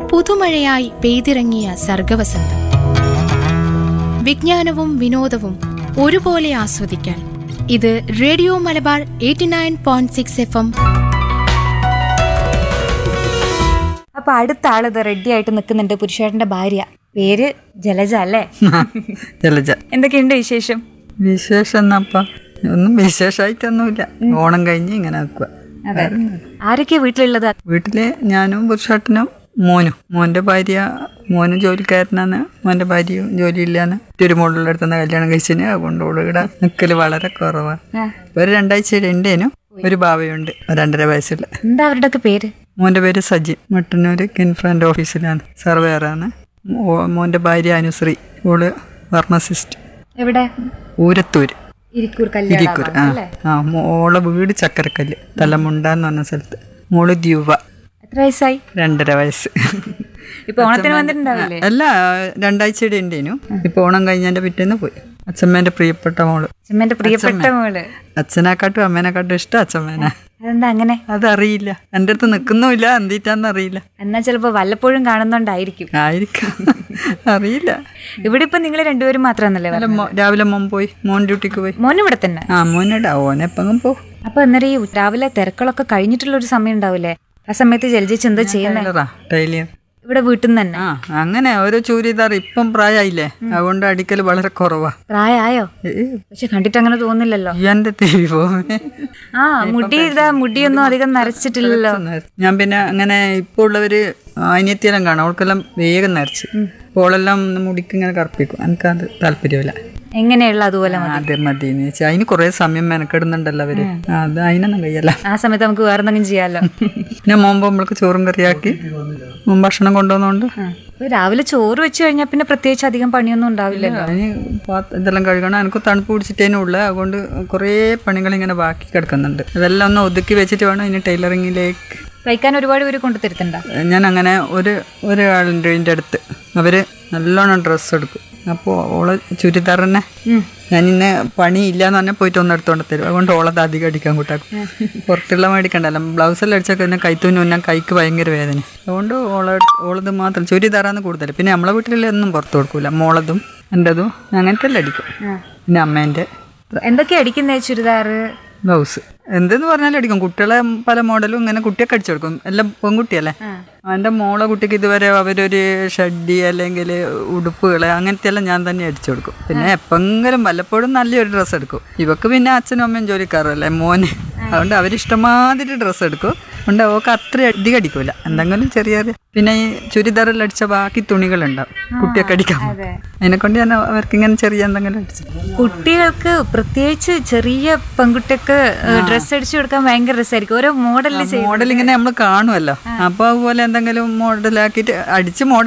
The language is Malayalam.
പുതുമഴയായി പെയ്തിറങ്ങിയ സർഗവസന്തം വിജ്ഞാനവും വിനോദവും ഒരുപോലെ ആസ്വദിക്കാൻ ഇത് radio Malabar eighty nine point six F M അപ്പൊ അടുത്ത ആള് ഇത് റെഡി ആയിട്ട് നിൽക്കുന്നുണ്ട് പുരുഷേട്ടന്റെ ഭാര്യ പേര് ജലജ അല്ലേ ജലജ എന്തൊക്കെയുണ്ട് വിശേഷം വിശേഷം എന്നപ്പ ഒന്നും വിശേഷമായിട്ടൊന്നുമില്ല ഓണം കഴിഞ്ഞ് ഇങ്ങനെ ആക്കുക അതെ ആരൊക്കെയാ വീട്ടിലുള്ളത് വീട്ടില് ഞാനും പുരുഷാട്ടനും മോനും മോന്റെ ഭാര്യ മോനും ജോലിക്കാരനാണ് മോന്റെ ഭാര്യയും ജോലിയില്ലാന്ന് തിരുമോളുള്ള അടുത്തുനിന്ന് കല്യാണം കഴിച്ചിന് അതുകൊണ്ട് ഓള് ഇവിടെ നിൽക്കല് വളരെ കുറവാണ് ആ. ഒരു രണ്ടാഴ്ച ഉണ്ടേനും ഒരു ഭാവയുണ്ട് രണ്ടര വയസ്സുള്ള എന്താ അവരുടെ ഒക്കെ പേര് മോന്റെ പേര് സജി മട്ടന്നൂർ കിൻഫ്രണ്ട് ഓഫീസിലാണ് സർവേയറാണ് മോ- മോന്റെ ഭാര്യ അനുശ്രീ ഓള് ഫാർമസിസ്റ്റ് എവിടെ ഊരത്തൂര് ഇരിക്കൂർ ഇരിക്കൂർ കല്യാണം ആ ആ മോളെ വീട് ചക്കരക്കല്ല് തലമുണ്ട എന്ന് പറഞ്ഞ സ്ഥലത്ത് മോള് ദ്യൂവ എത്ര വയസ്സായി രണ്ടര വയസ്സ് ഇപ്പൊ ഓണത്തിന് വന്നിട്ടുണ്ടാവില്ലേ അല്ല രണ്ടാഴ്ചയുടെ ഉണ്ടേനു ഇപ്പൊ ഓണം കഴിഞ്ഞതിന്റെ പിറ്റേന്ന് പോയി അച്ഛമ്മേന്റെ പ്രിയപ്പെട്ട മോള് അച്ഛമ്മേന്റെ പ്രിയപ്പെട്ട മോള് അച്ഛനെക്കാട്ടും അമ്മേനെക്കാട്ടും ഇഷ്ടം അച്ഛമ്മേനെ അതെന്താ അങ്ങനെ അതറിയില്ല എൻ്റെ അടുത്ത് നിൽക്കുന്നുമില്ല എന്തിട്ടാന്ന് അറിയില്ല എന്നാ ചിലപ്പോ വല്ലപ്പോഴും കാണുന്നോണ്ടായിരിക്കും ആയിരിക്കാം അറിയില്ല ഇവിടെ ഇപ്പൊ നിങ്ങൾ രണ്ടുപേരും മാത്രമാണല്ലേ അല്ല, മോ- രാവിലെ മോൻ പോയി മോൻ ഡ്യൂട്ടിക്ക് പോയി മോൻ ഇവിടെ തന്നെ ആ മോനെടാ ഓനെപ്പെങ്ങും പോ അപ്പൊ അന്നേരം ഈ രാവിലെ തിരക്കുകളൊക്കെ കഴിഞ്ഞിട്ടുള്ള ഒരു സമയം ഉണ്ടാവില്ലേ ആ സമയത്ത് ജലജിച്ച് എന്താ ചെയ്യുന്നത് ടൈലറാ ടൈലിയർ ഇവിടെ വീട്ടിൽ നിന്ന് തന്നെ ആ അങ്ങനെ ഓരോ ചൂരിദാർ ഇപ്പം പ്രായമായില്ലേ അതുകൊണ്ട് അടിക്കൽ വളരെ കുറവാ പ്രായമായോ ഏ, പക്ഷെ കണ്ടിട്ട് അങ്ങനെ തോന്നില്ലല്ലോ എന്റെ തിരി പോവേ ആ മുടി ഇതാ മുടിയൊന്നും അധികം നരച്ചിട്ടില്ലല്ലോ ഞാൻ പിന്നെ അങ്ങനെ ഇപ്പോൾ ഉള്ളവര് അനിയത്തിയെല്ലാം കാണാം അവൾക്കെല്ലാം വേഗം നരച്ച് ഓളെല്ലാം മുടിക്ക് ഇങ്ങനെ കറുപ്പിക്കും എനിക്കത് താല്പര്യമില്ല എങ്ങനെയുള്ള അതുപോലെ ആ, അതെ മതി എന്ന് വെച്ചാൽ അതിന് കുറെ സമയം മെനക്കെടുന്നുണ്ടല്ലോ അവര് ആ, അത് അതിനൊന്നും കഴിയല്ല ആ സമയത്ത് നമുക്ക് വേറെ എന്തെങ്കിലും ചെയ്യാലോ പിന്നെ മോൻ നമ്മൾക്ക് ചോറും കറിയാക്കി മോൻ ഭക്ഷണം കൊണ്ടുവന്നോണ്ട് ഇപ്പൊ രാവിലെ ചോറ് വെച്ച് കഴിഞ്ഞാൽ പിന്നെ പ്രത്യേകിച്ച് അധികം പണിയൊന്നും ഉണ്ടാവില്ലല്ലോ അതിന് പാത്ര- ഇതെല്ലാം കഴുകണം എനിക്ക് തണുപ്പ് പിടിച്ചിട്ടേനും ഉള്ള അതുകൊണ്ട് കുറേ പണികൾ ഇങ്ങനെ ബാക്കി കിടക്കുന്നുണ്ട് അതെല്ലാം ഒന്ന് ഒതുക്കി വെച്ചിട്ട് വേണം ഇനി ടൈലറിങ്ങിലേക്ക് കഴിക്കാൻ ഒരുപാട് പേര് കൊണ്ടു തരുത്തണ്ട ഞാൻ അങ്ങനെ ഒരു ഒരാളുണ്ട് എൻ്റെ അടുത്ത് അവര് നല്ലോണം ഡ്രസ്സ് എടുക്കും അപ്പോൾ ഓളെ ചുരിദാർ തന്നെ ഞാൻ ഇന്ന് പണിയില്ല എന്ന് പറഞ്ഞാൽ പോയിട്ട് ഒന്ന് എടുത്തോണ്ട് തരും അതുകൊണ്ട് ഓളത് അധികം അടിക്കാൻ കൂട്ടാക്കും പുറത്തുള്ള മേടിക്കണ്ടല്ലോ ബ്ലൗസെല്ലാം അടിച്ചൊക്കെ പിന്നെ കൈത്തൂന്ന് ഞാൻ കൈക്ക് ഭയങ്കര വേദന അതുകൊണ്ട് ഓളെ ഓളത് മാത്രം ചുരിദാറാണ് കൂടുതൽ പിന്നെ നമ്മളെ വീട്ടിൽ ഒന്നും പുറത്ത് കൊടുക്കൂല മോളതും എൻ്റെതും അങ്ങനത്തെ എല്ലാം അടിക്കും പിന്നെ അമ്മേൻ്റെ എന്തൊക്കെയാ അടിക്കുന്നേ ചുരിദാറ് ബ്ലൗസ് എന്തെന്ന് പറഞ്ഞാലും അടിക്കും കുട്ടികളെ പല മോഡലും ഇങ്ങനെ കുട്ടിയൊക്കെ അടിച്ചു കൊടുക്കും എല്ലാം പെൺകുട്ടിയല്ലേ എൻ്റെ മോളെ കുട്ടിക്ക് ഇതുവരെ അവരൊരു ഷഡ്ഡി അല്ലെങ്കിൽ ഉടുപ്പുകൾ അങ്ങനത്തെ എല്ലാം ഞാൻ തന്നെ അടിച്ചു കൊടുക്കും പിന്നെ എപ്പെങ്കിലും വല്ലപ്പോഴും നല്ലൊരു ഡ്രസ്സ് എടുക്കും ഇവക്ക് പിന്നെ അച്ഛനും അമ്മയും ജോലിക്കാരല്ലേ മോന് അതുകൊണ്ട് അവരിഷ്ടമാതിരി ഡ്രസ്സ് എടുക്കും അതുകൊണ്ട് അവൾക്ക് അത്ര അധികം അടിക്കൂല എന്തെങ്കിലും ചെറിയ ചെറിയ പിന്നെ ഈ ചുരിദാറിൽ അടിച്ച ബാക്കി തുണികളുണ്ടാവും കുട്ടിയൊക്കെ അടിക്കാൻ അതിനെ കൊണ്ട് ഞാൻ അവർക്ക് ഇങ്ങനെ ചെറിയ എന്തെങ്കിലും അടിച്ചു കുട്ടികൾക്ക് പ്രത്യേകിച്ച് ചെറിയ പെൺകുട്ടിക്ക് ഡ്രസ്സ് അടിച്ചു കൊടുക്കാൻ ഭയങ്കര രസമായിരിക്കും ഓരോ മോഡലിൽ ചെയ്യും മോഡൽ ഇങ്ങനെ നമ്മൾ കാണുമല്ലോ അപ്പൊ അതുപോലെ എന്തെങ്കിലും മോഡലാക്കിയിട്ട് അടിച്ച് മോഡൽ